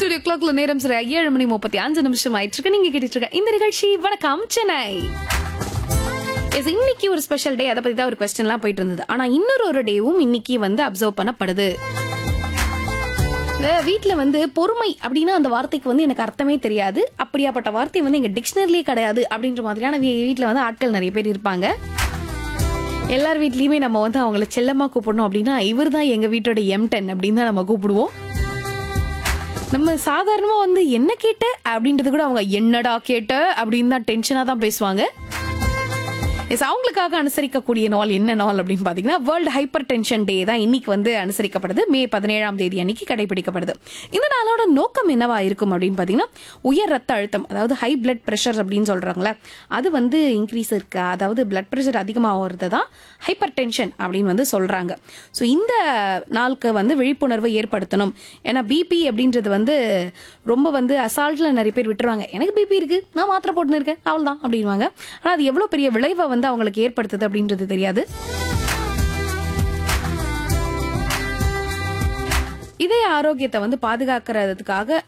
studio கிளாக்ல நேரம் சரி ஏழு மணி முப்பத்தி அஞ்சு நிமிஷம் ஆயிட்டு இருக்கு நீங்க கேட்டுட்டு இருக்க இந்த நிகழ்ச்சி வணக்கம் சென்னை Yes, இன்னைக்கு ஒரு ஸ்பெஷல் டே அதை பத்தி தான் ஒரு கொஸ்டின்லாம் போயிட்டு இருந்தது ஆனா இன்னொரு ஒரு டேவும் இன்னைக்கு வந்து அப்சர்வ் பண்ணப்படுது இந்த வீட்ல வந்து பொறுமை அப்படின்னா அந்த வார்த்தைக்கு வந்து எனக்கு அர்த்தமே தெரியாது அப்படியாப்பட்ட வார்த்தை வந்து எங்க டிக்ஷனரிலேயே கிடையாது அப்படின்ற மாதிரியான வீ- வீட்ல வந்து ஆட்கள் நிறைய பேர் இருப்பாங்க எல்லார் வீட்லயுமே நம்ம வந்து அவங்கள செல்லமா கூப்பிடணும் அப்படின்னா இவர் தான் எங்க வீட்டோட எம் டென் அப்படின்னு தான் நம்ம கூப்பிடுவோம் நம்ம சாதாரணமா வந்து என்ன கேட்ட அப்படின்றது கூட அவங்க என்னடா கேட்ட அப்படின்னு தான் டென்ஷனா தான் பேசுவாங்க எஸ் அவங்களுக்காக அனுசரிக்கக்கூடிய நாள் என்ன நாள் அப்படின்னு பாத்தீங்கன்னா வேர்ல்டு ஹைப்பர் டென்ஷன் டே தான் இன்னைக்கு வந்து அனுசரிக்கப்படுது மே பதினேழாம் தேதி அன்னைக்கு கடைபிடிக்கப்படுது இந்த நாளோட நோக்கம் என்னவா இருக்கும் அப்படின்னு பாத்தீங்கன்னா உயர் ரத்த அழுத்தம் அதாவது ஹை பிளட் பிரஷர் அப்படின்னு சொல்றாங்களே அது வந்து இன்க்ரீஸ் இருக்கு அதாவது பிளட் பிரஷர் அதிகமாகிறது தான் ஹைப்பர் டென்ஷன் அப்படின்னு வந்து சொல்றாங்க ஸோ இந்த நாளுக்கு வந்து விழிப்புணர்வை ஏற்படுத்தணும் ஏன்னா பிபி அப்படின்றது வந்து ரொம்ப வந்து அசால்ட்ல நிறைய பேர் விட்டுருவாங்க எனக்கு பிபி இருக்கு நான் மாத்திரை போட்டுன்னு இருக்கேன் அவ்வளவுதான் அப்படின்வாங்க ஆனா அது எவ்வளவு பெரிய விளைவை வந்து அவங்களுக்கு ஏற்படுத்துது அப்படின்றது தெரியாது இதய ஆரோக்கியத்தை வந்து பாதுகாக்கிறதுக்காக